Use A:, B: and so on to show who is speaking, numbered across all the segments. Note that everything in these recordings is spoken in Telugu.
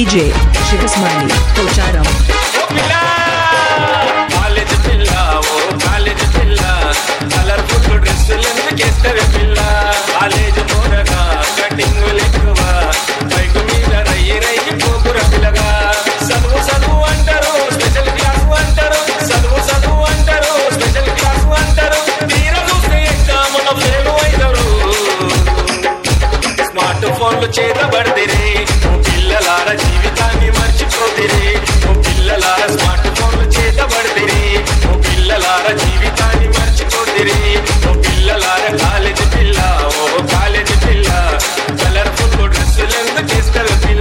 A: DJ Shivasmani Pocharam
B: ఓ పిల్ల కాలేజ్ పిల్ల ఓ కాలేజ్ పిల్ల కలర్ఫుల్ డ్రెస్సులు ఎందుకు వేస్తావే పిల్ల కాలేజ్ పోరగా కటింగ్ ఎక్కువ బైక్ మీద రయ్యి రయ్యి పోకుర పిల్లగా చదువు చదువు అంటారు స్పెషల్ క్లాస్ అంటారు చదువు చదువు అంటారు స్పెషల్ క్లాస్ అంటారు తీర చూస్తే ఎగ్జామ్ ఫెయిల్ అవుతారు స్మార్ట్ ఫోన్లు చేతబడితే ఓ పిల్లలార జీవితాన్ని మర్చిపోతిరి ఓ పిల్లలార స్మార్ట్ ఫోన్లు చేతబడితే ఓ పిల్లలార జీవితాన్ని మర్చిపోతిరి ఓ పిల్లలార కాలేజ్ పిల్ల ఓ కాలేజ్ పిల్ల కలర్ఫుల్ డ్రెస్సులు ఎందుకు ఇస్తారు పిల్ల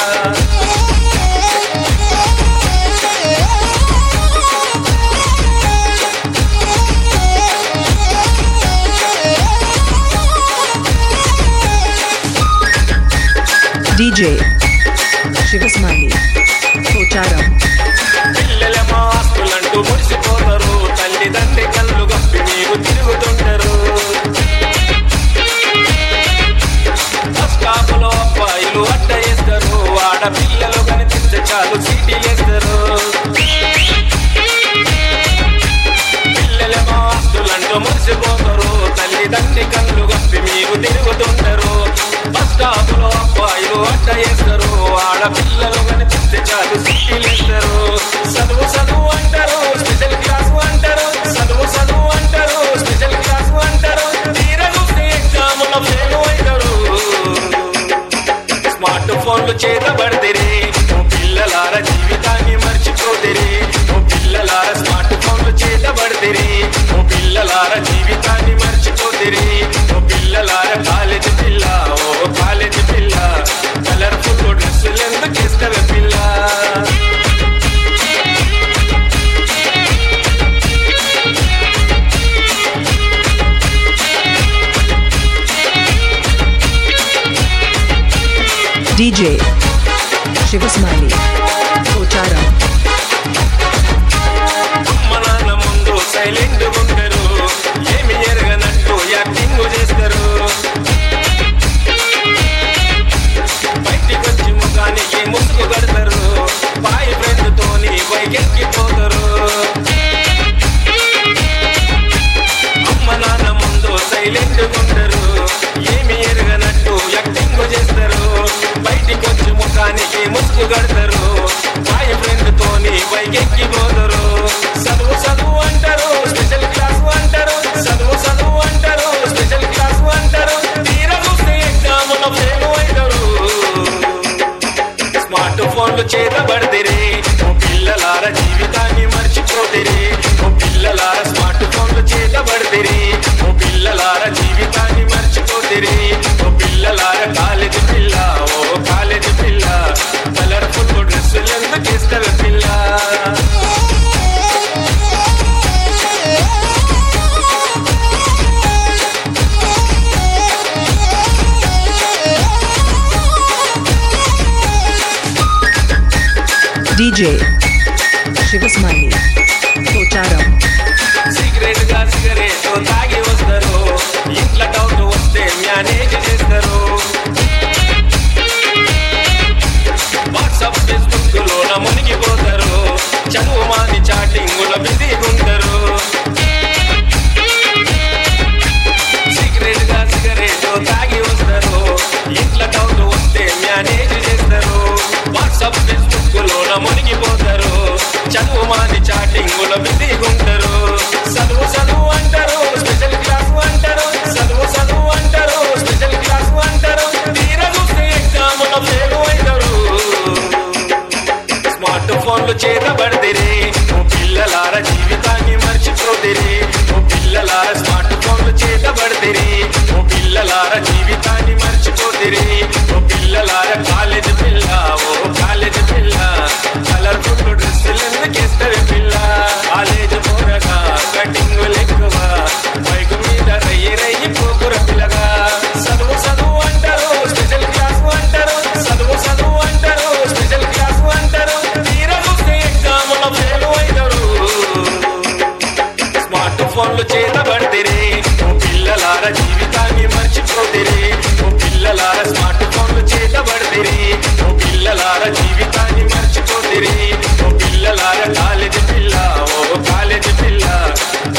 A: DJ Shivasmani Pocharam
B: పిల్లల మాస్కులంటూ మురిసిపోతారు తల్లిదండ్రి కళ్ళు గప్పి మీరు తిరుగుతుంటారు బస్ స్టాపులో అబ్బాయిలు అడ్డ వేస్తారు ఆడపిల్లలు కనిపిస్తే చాలు సీటీలేస్తారు పిల్లల మాస్కులంటూ మురిసిపోతారు తల్లిదండ్రి కళ్ళు గప్పి మీరు తిరుగుతుంటారు బస్ స్టాపులో అబ్బాయిలు అడ్డ వేస్తారు ఆడపిల్లలు కనిపిస్తే చాలు సీటీలేస్తారు చదువు చదువు అంటారు స్పెషల్ క్లాస్ అంటారు చదువు చదువు అంటారు స్పెషల్ క్లాస్ అంటారు తీర చూస్తే ఎగ్జాములో ఫెయిల్ అవుతారు స్మార్ట్ ఫోన్లు చేతబడితే ఓ పిల్లలార జీవితాన్ని మర్చిపోతిరి ఓ పిల్లలార స్మార్ట్ ఫోన్లు చేతబడితే ఓ పిల్లలార జీవితాన్ని మర్చిపోతిరి ఓ పిల్లలార కాలేజ్ పిల్ల ఓ కాలేజ్ పిల్ల కలర్ఫుల్ డ్రెస్సులు ఎందుకు ఇస్తారు పిల్ల
A: DJ Shivasmani Pocharam
B: అమ్మ నాన్న ముందు సైలెంట్ ఉంటారు ఏమి ఎరగనట్టు యాక్టింగ్ చేస్తారు బయటికి వచ్చి ముఖానికి ముసుగు కడతారు బాయ్ ఫ్రెండ్ తోని బైకెక్కిపోతారు అమ్మ నాన్న ముందు సైలెంట్ ఉంటారు ఏమి ఎరగనట్టు యాక్టింగ్ చేస్తారు బయటికి వచ్చి ముఖానికి ముసుగు కడతారు బాయ్ ఫ్రెండ్ తోని బైకెక్కిపోతారు చదువు చదువు అంటారు స్పెషల్ క్లాస్ అంటారు చదువు చదువు అంటారు స్పెషల్ క్లాస్ అంటారు తీర చూస్తే ఎగ్జామ్ ఫెయిల్ అవుతారు స్మార్ట్ ఫోన్లు చేతబడితే ఓ పిల్లలార జీవితాన్ని మర్చిపోతిరి ఓ పిల్లలార స్మార్ట్ ఫోన్లు చేతబడితే ఓ పిల్లలార జీవితాన్ని మర్చిపోతిరి ఓ పిల్లలార కాలేజ్ పిల్ల ఓ కాలేజ్ పిల్ల కలర్ఫుల్ డ్రెస్సులు ఎందుకు ఇస్తారు పిల్ల
A: DJ Shivasmani Pocharam
B: సిగరెట్ గా సిగరెట్ తాగి వస్తారు ఇంట్లో డౌట్ వస్తే మేనేజ్ చేస్తారు వాట్సాప్ ఫేస్బుక్ లోన మునిగిపోతారు చదువు మాని చాటింగుల బిజీగుంటారు సిగరెట్ గా సిగరెట్ తాగి వస్తారు ఇంట్లో డౌట్ వస్తే మేనేజ్ చేస్తారు వాట్సాప్ ఫేస్బుక్ లోన మునిగిపోతారు చదువు మాని చాటింగుల బిజీగుంటారు చదువు చదువు అంటారు స్పెషల్ క్లాస్ అంటారు చదువు చదువు అంటారు స్పెషల్ క్లాస్ అంటారు తీర చూస్తే ఎగ్జామ్ ఫెయిల్ అవుతారు స్మార్ట్ ఫోన్లు చేతబడితే ఓ పిల్లలార జీవితాన్ని మర్చిపోతిరి ఓ పిల్లలార స్మార్ట్ ఫోన్లు చేతబడితే ఓ పిల్లలార జీవితాన్ని మర్చిపోతిరి ఓ పిల్లలార కాలేజ్ పిల్ల ఓ కాలేజ్ పిల్ల కలర్ఫుల్ డ్రెస్సులు ఎందుకు ఇస్తారు పిల్ల కాలేజ్ పోరగా కటింగ్ ఎక్కువ బైక్ మీద రయ్యి రయ్యి పోకుర పిల్లగా చదువు చదువు అంటారు స్పెషల్ క్లాస్ అంటారు చదువు చదువు అంటారు స్పెషల్ క్లాస్ అంటారు తీర చూస్తే ఎగ్జామ్ ఫెయిల్ అవుతారు స్మార్ట్ ఫోన్లు చేతబడితే ఓ పిల్లలార జీవితాన్ని మర్చిపోతిరి ఓ పిల్లలార స్మార్ట్ ఫోన్లు చేతబడితే ఓ పిల్లలార జీవితాన్ని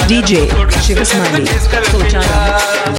A: DJ Shivasmiley, Kocharam.